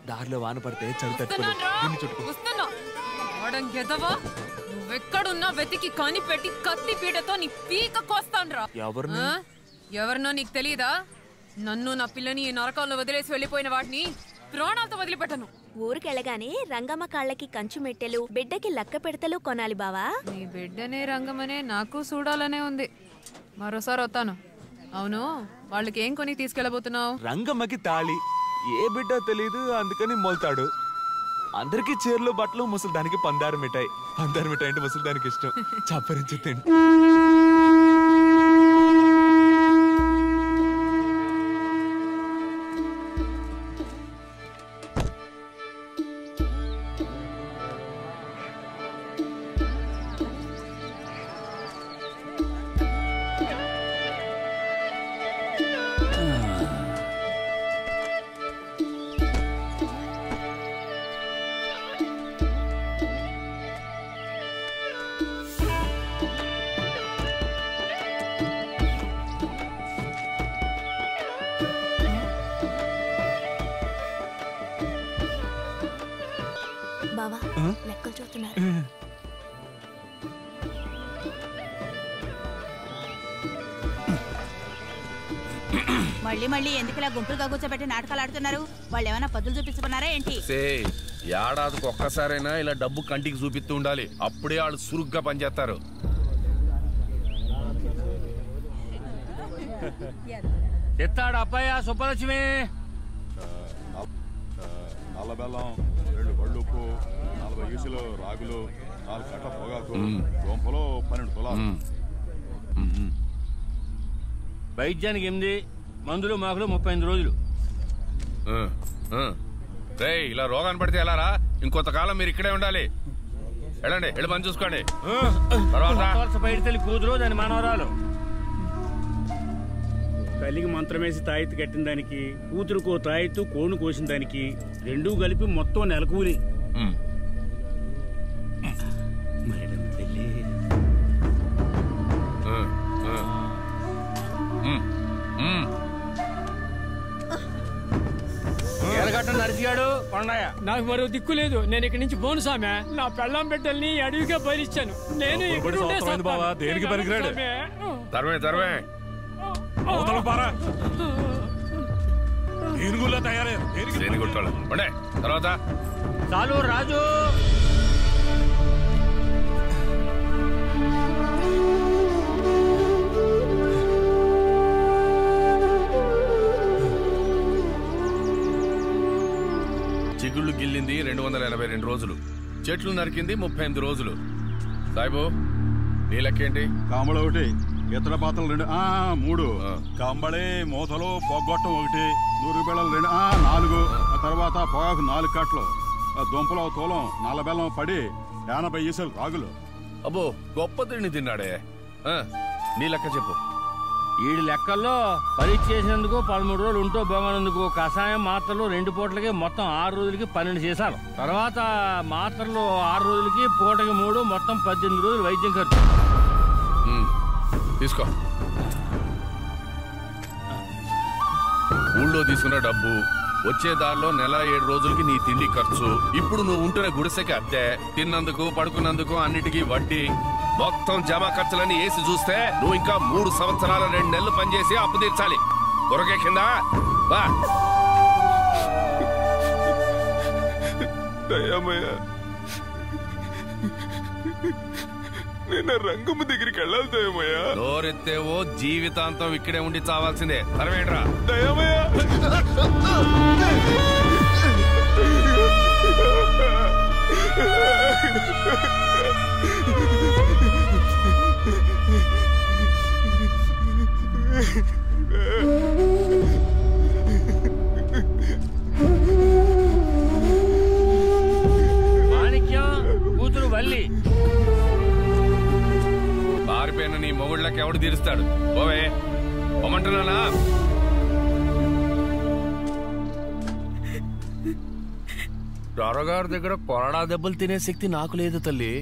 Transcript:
దారిలో వాన పడితే చలి తట్టుకోలేదు వస్తున్నానురా. దీన్ని చుట్టుకో వస్తున్నా వాడం గెదవా నువ్వెక్కడున్నా వెతికి కనిపెట్టి కత్తి పీటతో నీ పీక కోస్తాన్రా ఎవరిని ఆ? ఎవరినో నీకు తెలియదా నన్ను నా పిల్లని ఈ నరకంలో వదిలేసి వెళ్ళిపోయిన వాటిని ప్రాణాలతో వదిలిపెట్టను ఊరికెళ్ళగానే రంగమ్మ కాళ్ళకి కంచు మెట్టెలు బిడ్డకి లక్క పెడతలు కొనాలి బావా నీ బిడ్డనే రంగమనే నాకు చూడాలనే ఉంది మరోసారి వస్తాను అవును వాళ్ళకి ఏం కొని తీసుకెళ్ళబోతున్నావు రంగమ్మకి తాళి ఏ బిడ్డ తెలియదు అందుకని మొల్తాడు అందరికీ చీరలు బట్టలు ముసలిదానికి పందారు మిఠాయి పందారు మిఠాయి అంటే ముసలిదానికి ఇష్టం చప్పరించి తింటు బావా లెక్కలు చూస్తున్నారు మళ్ళీ మళ్ళీ ఎందుకు ఇలా గుంపులుగా కూర్చోబెట్టి నాటకాలు ఆడుతున్నారు వాళ్ళు ఏమైనా పద్దులు చూపించుకున్నారా ఏంటి సే ఏడాదికి ఒక్కసారైనా ఇలా డబ్బు కంటికి చూపిస్తూ ఉండాలి అప్పుడే వాళ్ళు సురుగ్గా పనిచేస్తారు ఎత్తాడు అబ్బాయి సుబ్బలక్ష్మి నల్ల బెల్లం రెండు బళ్ళుప్పు నలభై ఈసులు రాగులు నాలుగు కట్ల పొగాకు దొంపలు పన్నెండు తులాలు వైద్యానికి ఎనిమిది మందులు మాకులు ముప్పై ఎనిమిది రోజులు ఆ, ఆ. రేయ్ ఇలా రోగాన్ని పడితే ఎలారా ఇంకొంతకాలం మీరు ఇక్కడే ఉండాలి వెళ్ళండి వెళ్ళి పని చూసుకోండి తర్వాత వలస బయట తల్లి కూతురు దాని మనవరాలు తల్లికి మంత్రం వేసి తాయెత్తు కట్టిన దానికి కూతురుకో తాయెత్తు కోను కోసిన దానికి రెండూ కలిపి మొత్తం నెలకూలి ఉమ్. మేడం తల్లి ఆ, ఆ. ఉమ్, ఉమ్. ఎరగట్ట నరిచిగాడు కొండయ్య నాకు మరో దిక్కు లేదు నేను ఇక్కడి నుంచి పోను సామె నా పెళ్ళాం బిడ్డల్ని అడవిగా భరించాను నేను ఇక్కడ ఉండే సంవత్సరమైంది బావా, సత్తాను. దేనికి నేను పనికిరాడు? సామె. తర్వే తర్వే ఏనుగుల్లో తయారయ్యారు దేనికి దేని కొట్టాలి ఉండే తర్వాత చాలు రాజు చిగుళ్ళు గిల్లింది రెండు వందల ఎనభై రెండు రోజులు చెట్లు నరికింది ముప్పై ఎనిమిది రోజులు సాయిబు నీ లెక్కేంటి కాంబళ ఒకటి ఇతర పాత్రలు రెండు ఆ మూడు ఆ. కంబళి మూతలు పొగ్గొట్టం ఒకటి నూరు బిళ్ళలు రెండు ఆ నాలుగు ఆ తర్వాత పొగాకు నాలుగు కట్లు ఆ దుంపలు తూలం నల్ల బెల్లం పడి ఎనభై ఈసలు రాగులు అబ్బో గొప్ప తిండి తిన్నాడే ఆ, నీ లెక్క చెప్పు ఈడి లెక్కల్లో పరీక్ష చేసినందుకు పదమూడు రోజులు ఉంటూ బొమ్మనందుకు కషాయం మాత్రలు రెండు పూటలకి మొత్తం ఆరు రోజులకి పన్నెండు చేశారు తర్వాత మాత్రలు ఆరు రోజులకి పూటకి మూడు మొత్తం పద్దెనిమిది రోజులు వైద్యం ఖర్చు ఉమ్, తీసుకో ఊళ్ళో తీసుకున్న డబ్బు వచ్చే దారిలో నెల ఏడు రోజులకి నీ తిండి ఖర్చు ఇప్పుడు నువ్వు ఉంటున్న గుడిసెకి అద్దె తిన్నందుకు పడుకున్నందుకు అన్నిటికీ వడ్డీ మొత్తం జమా ఖర్చులన్నీ వేసి చూస్తే నువ్వు ఇంకా మూడు సంవత్సరాల రెండు నెలలు పనిచేసి అప్పు తీర్చాలి దొరకే కింద బా దయామయ్య నేను రంగమ్మ దగ్గరికి వెళ్ళాలి దయమయ్య నోరెత్తేవో జీవితాంతం ఇక్కడే ఉండి చావాల్సిందే తరవేంట్రా దయమయ్య మాణిక్యం కూతురు వల్లి పారిపోయిన నీ మొగుళ్ళకి ఎవడు తీరుస్తాడు ఓవే పొమ్మంటున్నానా దొరగారి దగ్గర కొరడా దెబ్బలు తినే శక్తి నాకు లేదు తల్లి